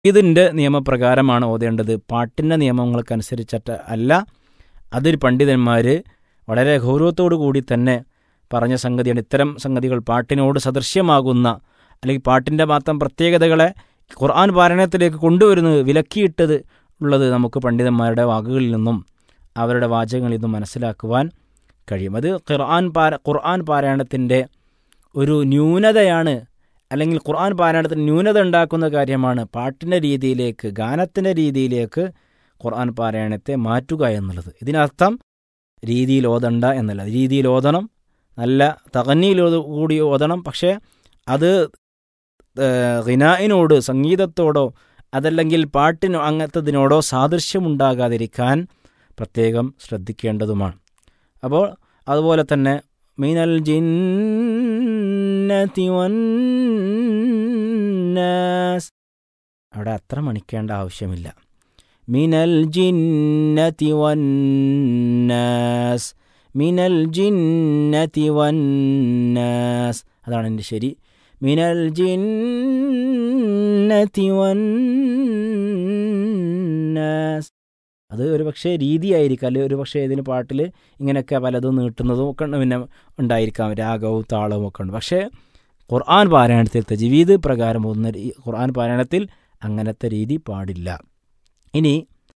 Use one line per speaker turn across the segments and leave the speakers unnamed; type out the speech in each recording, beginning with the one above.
ഇതിൻ്റെ നിയമപ്രകാരമാണ് ഓതേണ്ടത് പാട്ടിൻ്റെ നിയമങ്ങൾക്കനുസരിച്ചിട്ട് അല്ല അതിൽ പണ്ഡിതന്മാർ വളരെ ഗൗരവത്തോടു കൂടി തന്നെ പറഞ്ഞ സംഗതിയാണ് ഇത്തരം സംഗതികൾ പാട്ടിനോട് സദൃശ്യമാകുന്ന അല്ലെങ്കിൽ പാട്ടിൻ്റെ മാത്രം പ്രത്യേകതകളെ ഖുർആൻ പാരായണത്തിലേക്ക് കൊണ്ടുവരുന്നത് വിലക്കിയിട്ടത് ഉള്ളത് നമുക്ക് പണ്ഡിതന്മാരുടെ വാക്കുകളിൽ നിന്നും അവരുടെ വാചകങ്ങളിൽ നിന്നും മനസ്സിലാക്കുവാൻ കഴിയും അത് ഖുർആൻ പാര ഖുർആൻ പാരായണത്തിൻ്റെ ഒരു ന്യൂനതയാണ് അല്ലെങ്കിൽ ഖുർആൻ പാരായണത്തിന് ന്യൂനത ഉണ്ടാക്കുന്ന കാര്യമാണ് പാട്ടിൻ്റെ രീതിയിലേക്ക് ഗാനത്തിൻ്റെ രീതിയിലേക്ക് ഖുർആൻ പാരായണത്തെ മാറ്റുക എന്നുള്ളത് ഇതിനർത്ഥം രീതിയിൽ ഓതണ്ട എന്നല്ല രീതിയിൽ ഓതണം നല്ല തകന്നിയിൽ കൂടി ഓതണം പക്ഷേ അത് ഹിനായിനോട് സംഗീതത്തോടോ അതല്ലെങ്കിൽ പാട്ടിനോ അങ്ങനത്തതിനോടോ സാദൃശ്യമുണ്ടാകാതിരിക്കാൻ പ്രത്യേകം ശ്രദ്ധിക്കേണ്ടതുമാണ് അപ്പോൾ അതുപോലെ തന്നെ മീനൽ ജിന്നതി വന്നാസ് അവിടെ അത്ര മണിക്കേണ്ട ആവശ്യമില്ല മിനൽ ജിന്നതി വന്നാസ് മിനൽ ജിന്നതി വന്നാസ് അതാണ് എൻ്റെ ശരി മിനൽ ജിന്നതി വന്നാസ് അത് ഒരു പക്ഷേ രീതിയായിരിക്കാം അല്ലെങ്കിൽ ഒരു പക്ഷേ ഇതിന് പാട്ടിൽ ഇങ്ങനെയൊക്കെ പലതും നീട്ടുന്നതും ഒക്കെ പിന്നെ ഉണ്ടായിരിക്കാം രാഗവും താളവും ഒക്കെ ഉണ്ട് പക്ഷേ ഖുർആൻ പാരായണത്തിൽ തജീവീദ് പ്രകാരം പോകുന്ന ഖുർആൻ പാരായണത്തിൽ അങ്ങനത്തെ രീതി പാടില്ല ഇനി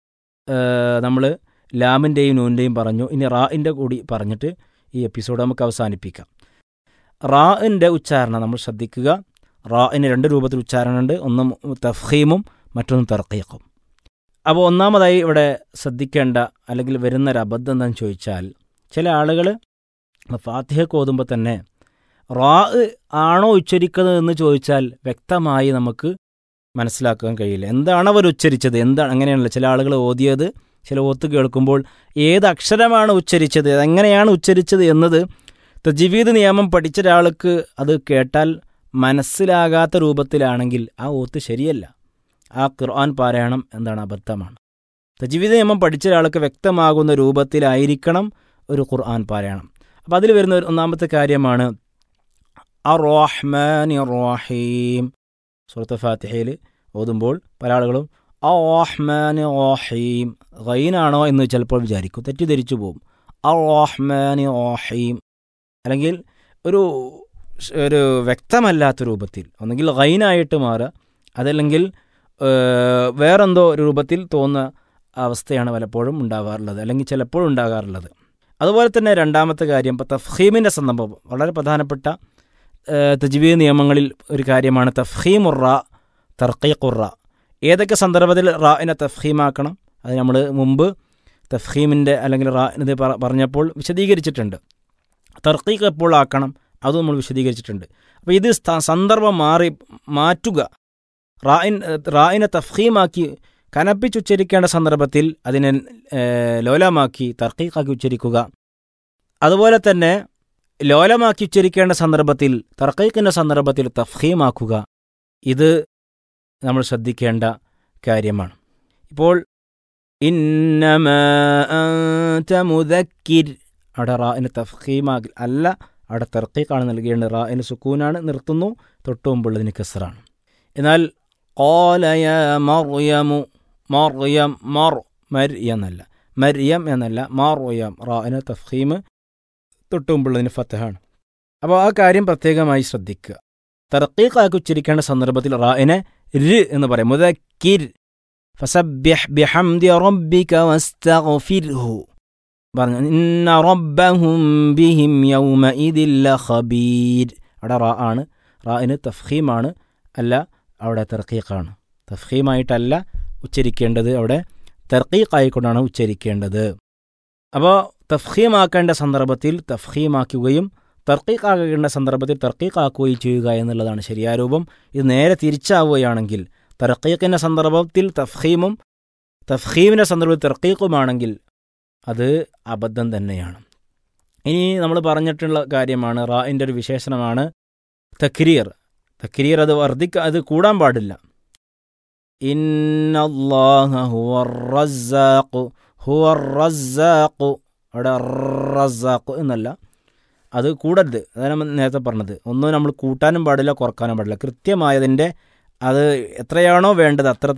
നമ്മൾ ലാമിൻ്റെയും നൂൻ്റെയും പറഞ്ഞു ഇനി റാഇൻ്റെ കൂടി പറഞ്ഞിട്ട് ഈ എപ്പിസോഡ് നമുക്ക് അവസാനിപ്പിക്കാം റാഇൻ്റെ ഉച്ചാരണം നമ്മൾ ശ്രദ്ധിക്കുക റാഇന് രണ്ട് രൂപത്തിൽ ഉച്ചാരണമുണ്ട് ഒന്ന് തഫീമും മറ്റൊന്ന് തർക്കീഖും അപ്പോൾ ഒന്നാമതായി ഇവിടെ ശ്രദ്ധിക്കേണ്ട അല്ലെങ്കിൽ വരുന്നൊരു അബദ്ധം എന്താണെന്ന് ചോദിച്ചാൽ ചില ആളുകൾ ഫാത്തിഹക്ക് ഓതുമ്പോൾ തന്നെ റാ ആണോ ഉച്ചരിക്കുന്നത് എന്ന് ചോദിച്ചാൽ വ്യക്തമായി നമുക്ക് മനസ്സിലാക്കാൻ കഴിയില്ല എന്താണ് അവർ ഉച്ചരിച്ചത് എന്താണ് അങ്ങനെയാണല്ലോ ചില ആളുകൾ ഓതിയത് ചില ഓത്ത് കേൾക്കുമ്പോൾ ഏത് അക്ഷരമാണ് ഉച്ചരിച്ചത് എങ്ങനെയാണ് ഉച്ചരിച്ചത് എന്നത് തജീവീദ് നിയമം പഠിച്ച ഒരാൾക്ക് അത് കേട്ടാൽ മനസ്സിലാകാത്ത രൂപത്തിലാണെങ്കിൽ ആ ഓത്ത് ശരിയല്ല ആ ഖുർആൻ പാരായണം എന്താണ് അബദ്ധമാണ് തജീവിത നിയമം പഠിച്ച ഒരാൾക്ക് വ്യക്തമാകുന്ന രൂപത്തിലായിരിക്കണം ഒരു ഖുർആൻ പാരായണം അപ്പം അതിൽ വരുന്ന ഒരു ഒന്നാമത്തെ കാര്യമാണ് അ റോഹ്മാൻ റോഹീം സുഹൃത്ത് ഫാത്തിഹയിൽ ഓതുമ്പോൾ പല ആളുകളും അ റോഹ്മാൻ റോഹീം ഗൈനാണോ എന്ന് ചിലപ്പോൾ വിചാരിക്കും തെറ്റിദ്ധരിച്ചു പോകും അ റോഹ്മാൻ റോഹീം അല്ലെങ്കിൽ ഒരു ഒരു വ്യക്തമല്ലാത്ത രൂപത്തിൽ ഒന്നെങ്കിൽ ഗൈനായിട്ട് മാറുക അതല്ലെങ്കിൽ വേറെന്തോ രൂപത്തിൽ തോന്നുന്ന അവസ്ഥയാണ് പലപ്പോഴും ഉണ്ടാവാറുള്ളത് അല്ലെങ്കിൽ ചിലപ്പോഴും ഉണ്ടാകാറുള്ളത് അതുപോലെ തന്നെ രണ്ടാമത്തെ കാര്യം ഇപ്പോൾ തഫ്ഹീമിൻ്റെ സന്ദർഭം വളരെ പ്രധാനപ്പെട്ട തജ്വീദ് നിയമങ്ങളിൽ ഒരു കാര്യമാണ് തഫ്ഹീമുറ തർക്കീഖുറ ഏതൊക്കെ സന്ദർഭത്തിൽ റാഇനെ തഫ്ഹീമാക്കണം അത് നമ്മൾ മുമ്പ് തഫ്ഹീമിൻ്റെ അല്ലെങ്കിൽ റാ ഇത് പറഞ്ഞപ്പോൾ വിശദീകരിച്ചിട്ടുണ്ട് തർക്കീഖ് എപ്പോൾ ആക്കണം അതും നമ്മൾ വിശദീകരിച്ചിട്ടുണ്ട് അപ്പോൾ ഇത് സന്ദർഭം മാറി മാറ്റുക റായിൻ റായിനെ തഫ്ഹീമാക്കി കനപ്പിച്ചുച്ചരിക്കേണ്ട സന്ദർഭത്തിൽ അതിനെ ലോലമാക്കി തർക്കീക്കാക്കി ഉച്ചരിക്കുക അതുപോലെ തന്നെ ലോലമാക്കി ഉച്ചരിക്കേണ്ട സന്ദർഭത്തിൽ തർക്കീക്കിൻ്റെ സന്ദർഭത്തിൽ തഫ്ഹീമാക്കുക ഇത് നമ്മൾ ശ്രദ്ധിക്കേണ്ട കാര്യമാണ് ഇപ്പോൾ മുദക്കിർ അവിടെ റായിന് തഫ്ഹീമാക്കി അല്ല അവിടെ തർക്കീക്കാണ് നൽകേണ്ടത് റായിന് സുക്കൂനാണ് നിർത്തുന്നു തൊട്ടുമുമ്പുള്ളതിന് കസറാണ് എന്നാൽ قال يا مريم മറിയം മർ മര്യം എന്നല്ല മര്യം എന്നല്ല മറിയം റാഇന് തഫീം തൊട്ടുമുമ്പുള്ളതിന് ഫത്തഹാണ് അപ്പോൾ ആ കാര്യം പ്രത്യേകമായി ശ്രദ്ധിക്കുക തർക്കീഖാക്കി ഉച്ചരിക്കേണ്ട സന്ദർഭത്തിൽ റാഇനെ ര് എന്ന് പറയും മുദക്കിർ ഫസബ്യഹ് ബിഹംദി റബ്ബിക വസ്തഗ്ഫിർഹു പറഞ്ഞു ഇന്ന റബ്ബഹും ബിഹിം യൗമഇദിൻ ലഖബീർ അവിടെ റാ ആണ് റാഇന് തഫീമാണ് അല്ല അവിടെ തർക്കീഖാണ് തഫീമായിട്ടല്ല ഉച്ചരിക്കേണ്ടത് അവിടെ തർക്കീഖായിക്കൊണ്ടാണ് ഉച്ചരിക്കേണ്ടത് അപ്പോൾ തഫീമാക്കേണ്ട സന്ദർഭത്തിൽ തഫീമാക്കുകയും തർക്കീഖാക്കേണ്ട സന്ദർഭത്തിൽ തർക്കീഖാക്കുകയും ചെയ്യുക എന്നുള്ളതാണ് ശരിയായ രൂപം ഇത് നേരെ തിരിച്ചാവുകയാണെങ്കിൽ തർക്കീഖിൻ്റെ സന്ദർഭത്തിൽ തഫീമും തഫീമിൻ്റെ സന്ദർഭത്തിൽ തർക്കീഖുമാണെങ്കിൽ അത് അബദ്ധം തന്നെയാണ് ഇനി നമ്മൾ പറഞ്ഞിട്ടുള്ള കാര്യമാണ് റായിൻ്റെ ഒരു വിശേഷണമാണ് തക്രീർ തക്രീർ അത് വർദ്ധിക്ക അത് കൂടാൻ പാടില്ല അവിടെ റസാഖ് എന്നല്ല അത് കൂടരുത് അതാണ് നേരത്തെ പറഞ്ഞത് ഒന്നും നമ്മൾ കൂട്ടാനും പാടില്ല കുറക്കാനും പാടില്ല കൃത്യമായതിൻ്റെ അത് എത്രയാണോ വേണ്ടത് അത്ര